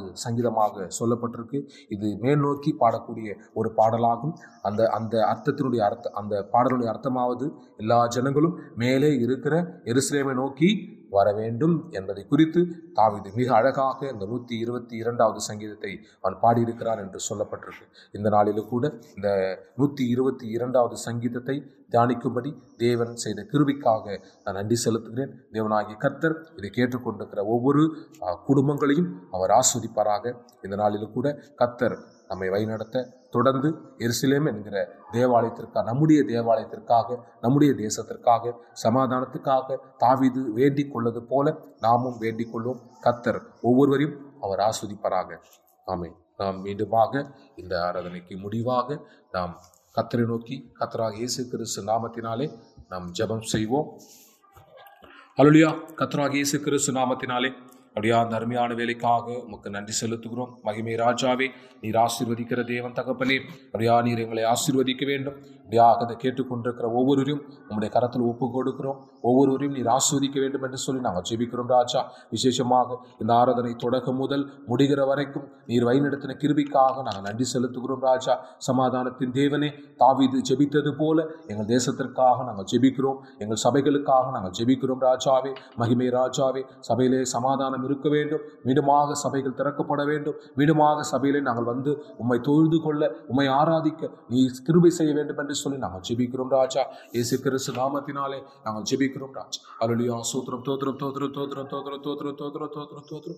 விதமாக சொல்லப்பட்டிருக்கு இது மேல் நோக்கி பாடக்கூடிய ஒரு பாடலாகும் அந்த அந்த அர்த்தத்தினுடைய அர்த்த அந்த பாடலுடைய அர்த்தமாவது எல்லா ஜனங்களும் மேலே இருக்கிற எருசலேமை நோக்கி வர வேண்டும் என்பதை குறித்து தாவீது மிக அழகாக இந்த நூற்றி இருபத்தி இரண்டாவது சங்கீதத்தை அவன் பாடியிருக்கிறான் என்று சொல்லப்பட்டிருக்கு இந்த நாளிலும் கூட இந்த நூற்றி இருபத்தி இரண்டாவது சங்கீதத்தை தியானிக்கும்படி தேவன் செய்த கிருபிக்காக நான் நன்றி செலுத்துகிறேன் தேவனாகிய கர்த்தர் இதை கேட்டுக்கொண்டிருக்கிற ஒவ்வொரு அஹ், குடும்பங்களையும் அவர் ஆஸ்வதிப்பாராக இந்த நாளிலும் கூட கர்த்தர் நம்மை வழிநடத்த தொடர்ந்து எருசலேம் என்கிற தேவாலயத்திற்காக நம்முடைய தேவாலயத்திற்காக நம்முடைய தேசத்திற்காக சமாதானத்துக்காக தாவீது வேண்டிக் கொள்ளது போல நாமும் வேண்டிக் கொள்வோம் கர்த்தர் ஒவ்வொருவரையும் அவர் ஆஸ்வதிப்பாராக ஆமென் நாம் மீண்டுமாக இந்த ஆராதனைக்கு முடிவாக நாம் கத்தரை நோக்கி கத்தராக இயேசு கிறிஸ்து நாமத்தினாலே நாம் ஜெபம் செய்வோம் அலுலியா கத்தராக இயேசு கிறிஸ்து நாமத்தினாலே அப்படியா அந்த அருமையான வேலைக்காக உமக்கு நன்றி செலுத்துகிறோம் மகிமை ராஜாவே நீர் ஆசீர்வதிக்கிற தேவன் தகப்பனே அப்படியா நீர் எங்களை ஆசீர்வதிக்க வேண்டும் அப்படியா அதை கேட்டுக்கொண்டிருக்கிற ஒவ்வொருவரையும் உம்முடைய கரத்தில் ஒப்பு கொடுக்கிறோம் ஒவ்வொருவரையும் நீர் ஆஸ்வதிக்க வேண்டும் என்று சொல்லி நாங்கள் ஜெபிக்கிறோம் ராஜா விசேஷமாக இந்த ஆராதனை தொடக்கம் முதல் முடிகிற வரைக்கும் நீர் வழிநடத்தின கிருபிக்காக நாங்கள் நன்றி செலுத்துகிறோம் ராஜா சமாதானத்தின் தேவனே தாவீது ஜெபித்தது போல எங்கள் தேசத்திற்காக நாங்கள் ஜெபிக்கிறோம் எங்கள் சபைகளுக்காக நாங்கள் ஜெபிக்கிறோம் ராஜாவே மகிமை ராஜாவே சபையிலே சமாதானம் இருக்க வேண்டும் மீண்டுமாக சபைகள் திறக்கப்பட வேண்டும் மீண்டுமாக சபையிலே நாங்கள் வந்து உம்மை தொழுது கொள்ள உம்மை ஆராதிக்க நீ கிருபை செய்ய வேண்டும் என்று சொல்லி நாங்கள் ஜெபிக்கிறோம் ராஜா இயேசு கிறிஸ்து நாமத்தினாலே நாங்கள் ஜெபிக்கிறோம் ராஜா அலுலியா சூத்திரம் தோத்திரம் தோத்திரம் தோத்திரம் தோத்திரம் தோத்திரம் தோத்திரம் தோத்திரம்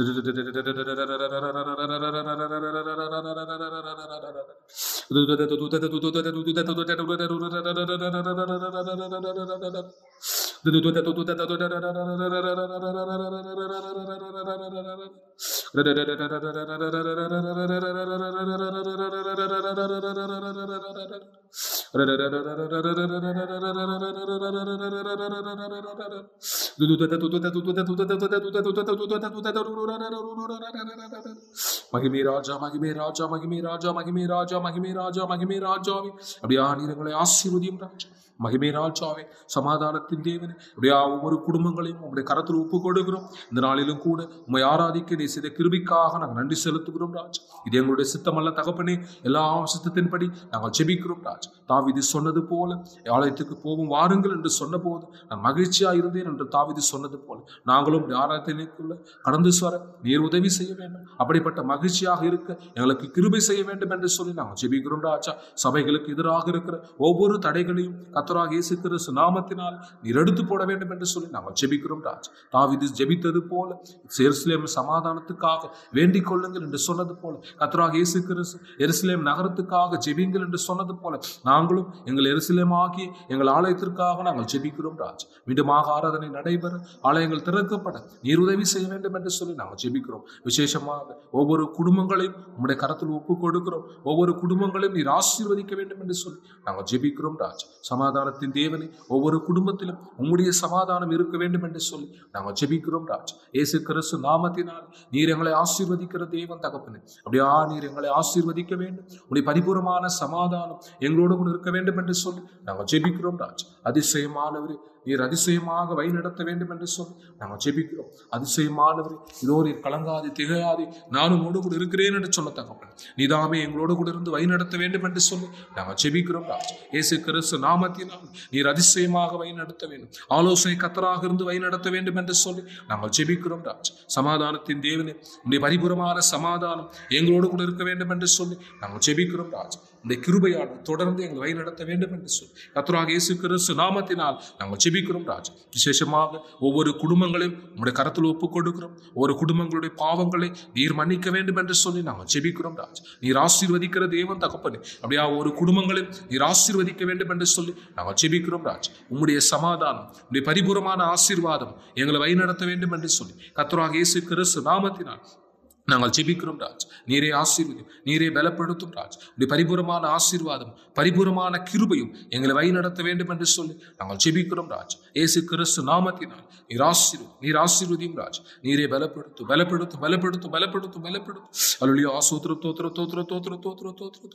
மகிமே ராஜா மகிமே ராஜா மகிமே ராஜா மகிமே ராஜா மகிமே ராஜா மகிமே ராஜாவே அப்படியா நீர் எங்களை ஆசீர்வதியும் ராஜா மகிமே ராஜாவே சமாதானத்தின் தேவனே அப்படியா ஒவ்வொரு குடும்பங்களையும் உங்களுடைய கரத்தில் ஒப்பு கொடுக்கிறோம் இந்த நாளிலும் கூட உண்மை ஆராதிக்க நீ செய்த கிருபிக்காக நாங்கள் நன்றி செலுத்துகிறோம் ராஜ் இது எங்களுடைய சித்தமல்ல தகப்பனே எல்லா சித்தத்தின்படி நாங்கள் ஜெபிக்கிறோம் ராஜ் தாவிதி சொன்னது போல ஆலயத்துக்கு போகும் வாருங்கள் என்று சொன்னபோது நான் மகிழ்ச்சியா இருந்தேன் என்று தாவிதி சொன்னது போல நாங்களும் இந்த ஆராயத்திற்குள்ள கடந்து வர நீர் உதவி செய்ய வேண்டும் அப்படிப்பட்ட மகிழ்ச்சியாக இருக்க எங்களுக்கு கிருபை செய்ய வேண்டும் என்று சொல்லி நாங்கள் ஜெபிக்கிறோம் ராஜா சபைகளுக்கு எதிராக இருக்கிற ஒவ்வொரு தடைகளையும் கத்தராக இயேசு கிறிஸ்து நாமத்தினால் நீர் எடுத்து போட வேண்டும் என்று சொல்லி நாங்கள் ஜெபிக்கிறோம் ராஜா தாவிது ஜெபித்தது போல எருசலேம் சமாதானத்துக்காக வேண்டிக் கொள்ளுங்கள் என்று சொன்னது போல கத்தராக இயேசு கிறிஸ்து எருசலேம் நகரத்துக்காக ஜெபிங்கள் என்று சொன்னது போல நாங்களும் எங்கள் எருசலேம் ஆகிய எங்கள் ஆலயத்திற்காக நாங்கள் ஜெபிக்கிறோம் ராஜ் மீண்டுமாக ஆராதனை நடைபெற ஆலயங்கள் திறக்கப்பட நீர் உதவி செய்ய வேண்டும் என்று சொல்லி நாங்கள் ஜெபிக்கிறோம் விசேஷமாக ஒவ்வொரு குடும்பங்களையும் உம்முடைய கரத்தில் ஒப்பு கொடுக்கிறோம் ஒவ்வொரு குடும்பங்களையும் நீர் ஆசீர்வதிக்க வேண்டும் என்று சொல்லி நாங்கள் ஜெபிக்கிறோம் ராஜ் சமாதானத்தின் தேவனை ஒவ்வொரு குடும்பத்திலும் உம்முடைய சமாதானம் இருக்க வேண்டும் என்று சொல்லி நாங்கள் ஜெபிக்கிறோம் ராஜ் இயேசு கிறிஸ்து நாமத்தினால் நீர் எங்களை ஆசீர்வதிக்கிற தேவன் தகப்பனே அப்படியா நீர் எங்களை ஆசீர்வதிக்க வேண்டும் உடைய பரிபூரமான சமாதானம் எங்களோடு கூட இருக்க வேண்டும் என்று சொல்லி நாங்கள் ஜெபிக்கிறோம் ராஜ் அதிசயமானவரே நீர் அதிசயமாக வழி நடத்த வேண்டும் என்று சொல்லி நாங்கள் ஜெபிக்கிறோம் அதிசயமானவரே இதோ நீர் கலங்காது திகையாதே நானும் உன்னோடு கூட இருக்கிறேன் என்று சொல்ல தகப்பன் நீதாமே எங்களோடு கூட இருந்து வழி நடத்த வேண்டும் என்று சொல்லி நாங்கள் ஜெபிக்கிறோம் ராஜ் இயேசு கிறிஸ்து நாமத்தினால் நீர் அதிசயமாக வழி நடத்த வேண்டும் ஆலோசனை கத்தராக இருந்து வழி நடத்த வேண்டும் என்று சொல்லி நாங்கள் ஜெபிக்கிறோம் ராஜ் சமாதானத்தின் தேவனே உடைய பரிபுரமான சமாதானம் எங்களோடு கூட இருக்க வேண்டும் என்று சொல்லி நாங்கள் ஜெபிக்கிறோம் ராஜ் இந்த கிருபையால் தொடர்ந்து எங்களை வழி நடத்த வேண்டும் என்று சொல்லி கத்தராக இயேசு கிறிஸ்து நாமத்தினால் நாங்கள் ஜெபிக்கிறோம் ராஜ் விசேஷமாக ஒவ்வொரு குடும்பங்களையும் உங்களுடைய கரத்தில் ஒப்பு கொடுக்கிறோம் ஒவ்வொரு குடும்பங்களுடைய பாவங்களை நீர் மன்னிக்க வேண்டும் என்று சொல்லி நாங்கள் ஜெபிக்கிறோம் ராஜ் நீர் ஆசீர்வதிக்கிற தேவன் தகப்பனே அப்படியா ஒரு குடும்பங்களையும் நீர் ஆசீர்வதிக்க வேண்டும் என்று சொல்லி நாங்கள் ஜெபிக்கிறோம் ராஜ் உம்முடைய சமாதானம் உம்முடைய பரிபூரமான ஆசீர்வாதம் எங்களை வழி நடத்த வேண்டும் என்று சொல்லி கத்தராக இயேசு கிறிஸ்து நாமத்தினால் நாங்கள் ஜெபிக்கிறோம் ராஜ் நீரே ஆசீர்வதியும் நீரே பலப்படுத்தும் ராஜ் உடைய பரிபூரமான ஆசீர்வாதம் பரிபூரமான கிருபையும் எங்களை வழி நடத்த வேண்டும் என்று சொல்லி நாங்கள் ஜெபிக்கிறோம் ராஜ் ஏசு கிறிஸ்து நாமத்தினால் நீர் ஆசீர்வதி நீர் ஆசீர்வதியும் ராஜ் நீரே பலப்படுத்தும் பலப்படுத்தும் பலப்படுத்தும் பலப்படுத்தும் பலப்படுத்தும் அலுலியோ ஆசோத்திர தோத்திர தோத்திர தோத்திர தோத்திர தோத்திர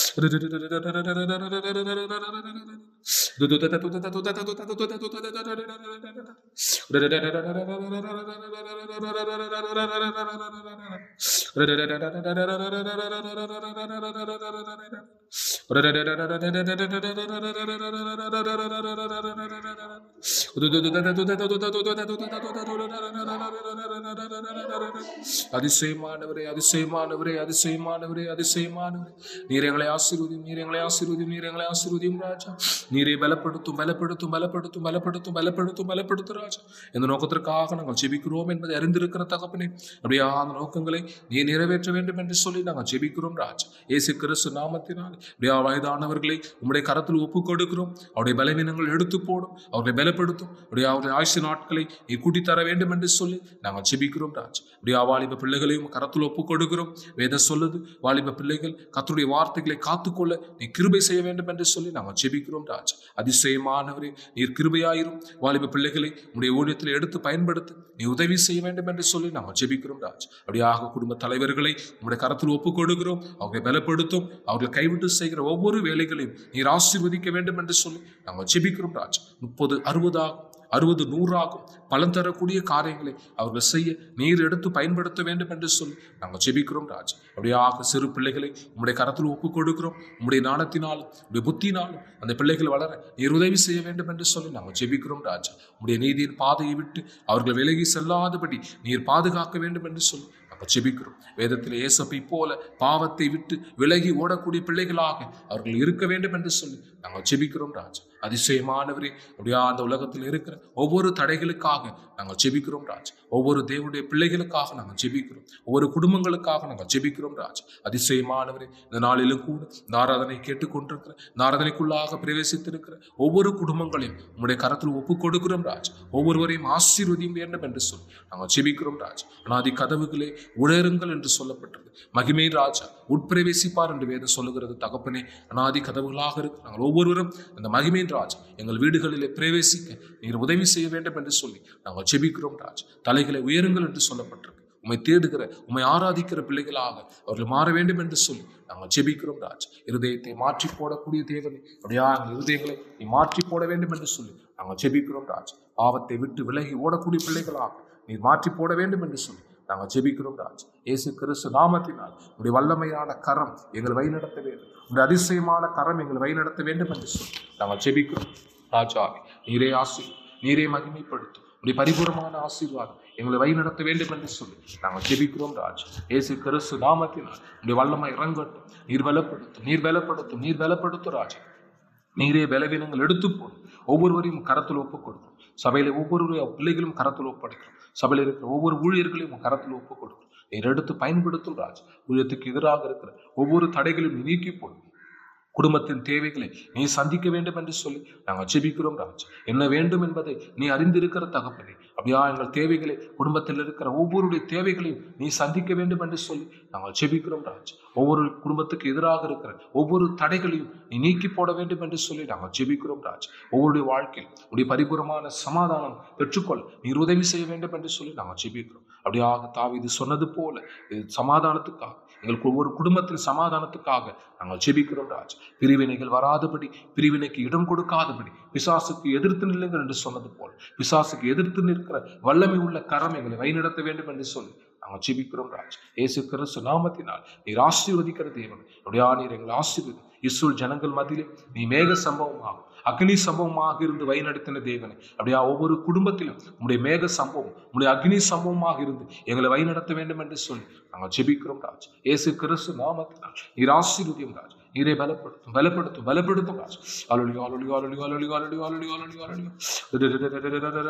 அதிசயமானவரே அதிசயமானவரே அதிசயமானவரே அதிசயமானவரே நீர் எங்களை ஆசீர்வதியும் நீர் எங்களை ஆசீர்வதியும் நீர் எங்களை ஆசீர்வதியும் ராஜா நீரை பலப்படுத்தும் பலப்படுத்தும் பலப்படுத்தும் பலப்படுத்தும் பலப்படுத்தும் பலப்படுத்தும் ராஜா இந்த நோக்கத்திற்காக நாங்கள் ஜெபிக்கிறோம் என்பதை அறிந்திருக்கிற தகப்பனே அப்படியே அந்த நோக்கங்களை நீ நிறைவேற்ற வேண்டும் என்று சொல்லி நாங்கள் ஜெபிக்கிறோம் ராஜா இயேசு கிறிஸ்து நாமத்தினால் அப்படியே வயதானவர்களை உம்முடைய கரத்தில் ஒப்புக் கொடுக்கிறோம் அவருடைய பலவீனங்கள் எடுத்து போடும் அவர்களை பலப்படுத்தும் அப்படியே அவருடைய ஆயுசு நாட்களை நீ கூட்டி தர வேண்டும் என்று சொல்லி நாங்கள் ஜெபிக்கிறோம் ராஜா அப்படியே வாலிப பிள்ளைகளையும் கரத்தில் ஒப்புக் கொடுக்கிறோம் வேதம் சொல்லுது வாலிப பிள்ளைகள் கர்த்தருடைய வார்த்தைகளை காத்துக்கொள்ள நீ கிருபை செய்ய வேண்டும் என்று சொல்லி நாங்கள் ஜெபிக்கிறோம் ராஜா அதிசயமானவரே நீர் கிருபையாயிரும் வாலிப பிள்ளைகளை உடைய ஊழியத்தில் எடுத்து பயன்படுத்த நீ உதவி செய்ய வேண்டும் என்று சொல்லி நாங்கள் ஜெபிக்கிறோம் ராஜ் அப்படியாக குடும்ப தலைவர்களை உங்களுடைய கரத்தில் ஒப்புக் கொடுக்கிறோம் அவர்களை பலப்படுத்தும் அவர்களை கைவிட்டு செய்கிற ஒவ்வொரு வேலைகளையும் நீர் ஆசீர்வதிக்க வேண்டும் என்று சொல்லி நாங்கள் ஜெபிக்கிறோம் ராஜ் முப்பது அறுபதாகும் அறுபது நூறாகும் பலன் தரக்கூடிய காரியங்களை அவர்கள் செய்ய நீர் எடுத்து பயன்படுத்த வேண்டும் என்று சொல்லி நாங்கள் ஜெபிக்கிறோம் ராஜ் அப்படியாக சிறு பிள்ளைகளை உம்முடைய கரத்தில் ஒப்புக் கொடுக்கிறோம் உம்முடைய நாணத்தினாலும் உடைய புத்தினாலும் அந்த பிள்ளைகள் வளர நீர் உதவி செய்ய வேண்டும் என்று சொல்லி நாங்கள் ஜெபிக்கிறோம் ராஜா உம்முடைய நீதியின் பாதையை விட்டு அவர்கள் விலகி செல்லாதபடி நீர் பாதுகாக்க வேண்டும் என்று சொல்லி நாங்கள் ஜெபிக்கிறோம் வேதத்தில் ஏசப்பை போல பாவத்தை விட்டு விலகி ஓடக்கூடிய பிள்ளைகளாக அவர்கள் இருக்க வேண்டும் என்று சொல்லி நாங்கள் ஜெபிக்கிறோம் ராஜா அதிசயமானவரே அப்படியா அந்த உலகத்தில் இருக்கிற ஒவ்வொரு தடைகளுக்காக நாங்கள் ஜெபிக்கிறோம் ராஜ் ஒவ்வொரு தேவனுடைய பிள்ளைகளுக்காக நாங்கள் ஜெபிக்கிறோம் ஒவ்வொரு குடும்பங்களுக்காக நாங்கள் ஜெபிக்கிறோம் ராஜ் அதிசயமானவரே இந்த நாளிலும் கூட இந்த ஆராதனை கேட்டுக்கொண்டிருக்கிற இந்த ஆராதனைக்குள்ளாக பிரவேசித்திருக்கிற ஒவ்வொரு குடும்பங்களையும் உங்களுடைய கரத்தில் ஒப்புக் கொடுக்கிறோம் ராஜ் ஒவ்வொருவரையும் ஆசீர்வதியும் வேண்டும் என்று சொல்லி நாங்கள் ஜெபிக்கிறோம் ராஜ் அனாதி கதவுகளே உணருங்கள் என்று சொல்லப்பட்டது மகிமை ராஜா உட்பிரவேசிப்பார் என்று வேதம் சொல்லுகிறது தகப்பனே அனாதி கதவுகளாக இருக்கு நாங்கள் ஒவ்வொருவரும் அந்த மகிமையின் ராஜ் எங்கள் வீடுகளிலே பிரவேசிக்க நீர் உதவி செய்ய வேண்டும் என்று சொல்லி நாங்கள் ஜெபிக்கிறோம் ராஜ் தலைகளை உயருங்கள் என்று சொல்லப்பட்டிருக்கு உம்மை தேடுகிற உம்மை ஆராதிக்கிற பிள்ளைகளாக அவர்கள் மாற வேண்டும் என்று சொல்லி நாங்கள் ஜெபிக்கிறோம் ராஜ் இருதயத்தை மாற்றி போடக்கூடிய தேவனை அப்படியா எங்கள் இருதயங்களை நீ மாற்றி போட வேண்டும் என்று சொல்லி நாங்கள் ஜெபிக்கிறோம் ராஜ் பாவத்தை விட்டு விலகி ஓடக்கூடிய பிள்ளைகளாக நீர் மாற்றி போட வேண்டும் என்று சொல்லி நாங்கள் ஜெபிக்கிறோம் ராஜ் இயேசு கிறிஸ்து நாமத்தினால் உடைய வல்லமையான கரம் எங்களை வழிநடத்த வேண்டும் உடைய அதிசயமான கரம் எங்களை வழிநடத்த வேண்டும் என்று சொல்லி நாங்கள் ஜெபிக்கிறோம் ராஜாவே நீரே ஆசி நீரே மகிமைப்படுத்தும் உடைய பரிபூர்ணமான ஆசீர்வாதம் எங்களை வழிநடத்த வேண்டும் என்று சொல்லி நாங்கள் ஜெபிக்கிறோம் ராஜ் இயேசு கிறிஸ்து நாமத்தினால் உடைய வல்லமை இறங்கட்டும் நீர் பலப்படுத்தும் நீர் பலப்படுத்தும் நீர் பலப்படுத்தும் ராஜா நீரே பலவீனங்கள் எடுத்து போடும் ஒவ்வொருவரையும் கரத்தில் ஒப்புக் கொடுக்கும் சபையில ஒவ்வொரு பிள்ளைகளும் கரத்தில் ஒப்படைக்கும் சபையில் இருக்கிற ஒவ்வொரு ஊழியர்களையும் உன் கரத்தில் ஒப்புக் கொடுக்கும் நீர் எடுத்து பயன்படுத்தும் ராஜ் ஊழியத்துக்கு எதிராக இருக்கிற ஒவ்வொரு தடைகளையும் நீ நீக்கி போடும் குடும்பத்தின் தேவைகளை நீ சந்திக்க வேண்டும் என்று சொல்லி நாங்கள் ஜெபிக்கிறோம் ராஜ் என்ன வேண்டும் என்பதை நீ அறிந்திருக்கிற தகப்பனே அப்படியா எங்கள் தேவைகளை குடும்பத்தில் இருக்கிற ஒவ்வொருடைய தேவைகளையும் நீ சந்திக்க வேண்டும் என்று சொல்லி நாங்கள் ஜெபிக்கிறோம் ராஜ் ஒவ்வொரு குடும்பத்துக்கு எதிராக இருக்கிற ஒவ்வொரு தடைகளையும் நீ நீக்கி போட வேண்டும் என்று சொல்லி நாங்கள் ஜெபிக்கிறோம் ராஜ் ஒவ்வொருடைய வாழ்க்கையில் உடைய பரிபூரமான சமாதானம் பெற்றுக்கொள்ள நீர் உதவி செய்ய வேண்டும் என்று சொல்லி நாங்கள் ஜெபிக்கிறோம் அப்படியாக தாவீது சொன்னது போல இது சமாதானத்துக்காக எங்களுக்கு ஒவ்வொரு குடும்பத்தின் சமாதானத்துக்காக நாங்கள் ஜெபிக்கிறோம் ராஜ் பிரிவினைகள் வராதபடி பிரிவினைக்கு இடம் கொடுக்காதபடி பிசாசுக்கு எதிர்த்து நில்லுங்கள் என்று சொன்னது போல் பிசாசுக்கு எதிர்த்து நிற்கிற வல்லமை உள்ள கரம் எங்களை வழிநடத்த வேண்டும் என்று சொல்லி நாங்கள் ஜெபிக்கிறோம் ராஜ் இயேசு கிறிஸ்து நாமத்தினால் நீர் ஆசீர்வதிக்கிற தேவன் அப்படியா நீர் எங்களை ஆசீர்வதி இஸ்ரூல் ஜனங்கள் மத்தியிலே நீ மேக சம்பவமாகும் அக்னி சம்பவமாக இருந்து வழிநடத்தின தேவனை அப்படியா ஒவ்வொரு குடும்பத்திலும் உம்முடைய மேக சம்பவம் உம்முடைய அக்னி சம்பவமாக இருந்து எங்களை வழிநடத்த வேண்டும் என்று சொல்லி நாங்கள் ஜெபிக்கிறோம் ராஜ் இயேசு கிறிஸ்து நாமத்தினால் நீர் ஆசீர்வதியும் ராஜ் நீரே பலப்படுத்தும் பலப்படுத்தும் பலப்படுத்தும் ராஜ் அலுலி அலுலி அலுலி அலுலி அலுலி அலுலி அலுலி அலுலி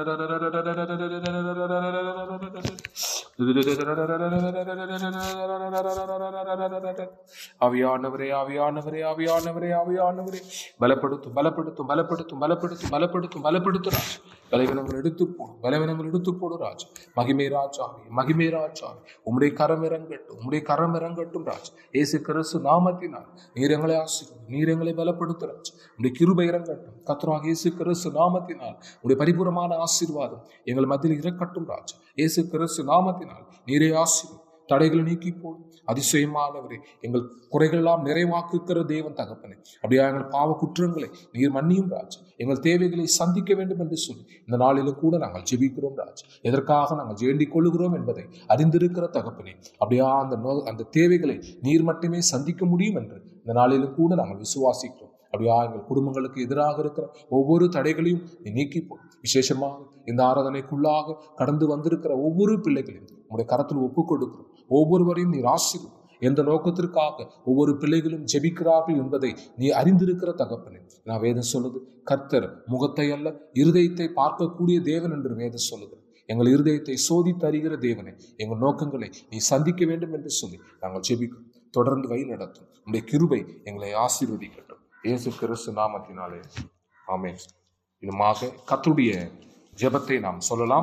ஆவியானவரே ஆவியானவரே ஆவியானவரே ஆவியானவரே பலப்படுத்தும் பலப்படுத்தும் பலப்படுத்தும் பலப்படுத்தும் பலப்படுத்தும் பலப்படுத்தும் ராஜ் பலவீனங்கள் எடுத்து போடும் பலவீனங்கள் எடுத்து போடும் ராஜ் மகிமை ராஜாவி மகிமை ராஜாவி உம்முடைய கரம் இறங்கட்டும் உம்முடைய கரம் இறங்கட்டும் ராஜ் இயேசு கிறிஸ்து நாமத்தினால் நீர் எங்களை ஆசீர்வதி நீர் எங்களை பலப்படுத்தும் ராஜ் உம்முடைய கிருபை இறங்கட்டும் கத்ராக இயேசு கிறிஸ்து நாமத்தினால் உடைய பரிபூரமான ஆசீர்வாதம் எங்கள் மத்தியில் இறக்கட்டும் ராஜ் இயேசு கிறிஸ்து நாமத்தினால் நீரே ஆசீர்வதி தடைகளை நீக்கி போடும் அதிசயமானவரே எங்கள் குறைகளெல்லாம் நிறைவாக்குகிற தேவன் தகப்பனே அப்படியா எங்கள் பாவ குற்றங்களை நீர் மன்னியும் ராஜ் எங்கள் தேவைகளை சந்திக்க வேண்டும் என்று சொல்லி இந்த நாளிலும் கூட நாங்கள் ஜெபிக்கிறோம் ராஜ் எதற்காக நாங்கள் வேண்டிக் கொள்ளுகிறோம் என்பதை அறிந்திருக்கிற தகப்பனே அப்படியா அந்த நோ அந்த தேவைகளை நீர் மட்டுமே சந்திக்க முடியும் என்று இந்த நாளிலும் கூட நாங்கள் விசுவாசிக்கிறோம் அப்படியா எங்கள் குடும்பங்களுக்கு எதிராக இருக்கிற ஒவ்வொரு தடைகளையும் நீ நீக்கி போ விசேஷமாக இந்த ஆராதனைக்குள்ளாக கடந்து வந்திருக்கிற ஒவ்வொரு பிள்ளைகளையும் உங்களுடைய கரத்தில் ஒப்புக் கொடுக்கிறோம் ஒவ்வொருவரையும் நீர் ஆசிரும் எந்த நோக்கத்திற்காக ஒவ்வொரு பிள்ளைகளும் ஜெபிக்கிறார்கள் என்பதை நீ அறிந்திருக்கிற தகப்பனே நான் வேதம் சொல்லுது கர்த்தர் முகத்தை அல்ல இருதயத்தை பார்க்கக்கூடிய தேவன் என்று வேதம் சொல்லுது எங்கள் இருதயத்தை சோதித்து அறிகிற தேவனே எங்கள் நோக்கங்களை நீ சந்திக்க வேண்டும் என்று சொல்லி நாங்கள் ஜெபிக்கிறோம் தொடர்ந்து வழி நடத்தும் உங்களுடைய கிருபை எங்களை ஆசீர்வதிக்கட்டும் இயேசு கிறிஸ்து நாமத்தினாலே ஆமென் இதுமாக கர்த்தருடைய ஜெபத்தை நாம் சொல்லலாம்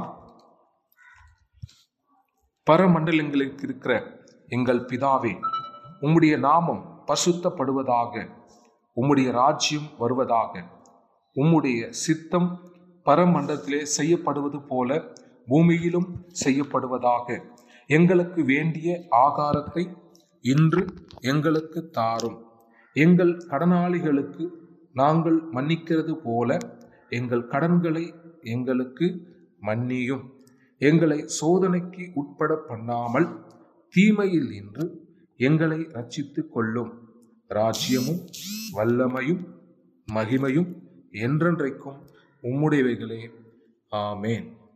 பரமண்டலங்களுக்கு இருக்கிற எங்கள் பிதாவே உம்முடைய நாமம் பசுத்தப்படுவதாக உம்முடைய ராஜ்யம் வருவதாக உம்முடைய சித்தம் பரமண்டலத்திலே செய்யப்படுவது போல பூமியிலும் செய்யப்படுவதாக எங்களுக்கு வேண்டிய ஆகாரத்தை இன்று எங்களுக்கு தாரும் எங்கள் கடனாளிகளுக்கு நாங்கள் மன்னிக்கிறது போல எங்கள் கடன்களை எங்களுக்கு மன்னியும் எங்களை சோதனைக்கு உட்பட பண்ணாமல் தீமையில் நின்று எங்களை ரட்சித்துக் கொள்ளும் ராஜ்யமும் வல்லமையும் மகிமையும் என்றென்றைக்கும் உம்முடையவைகளே ஆமேன்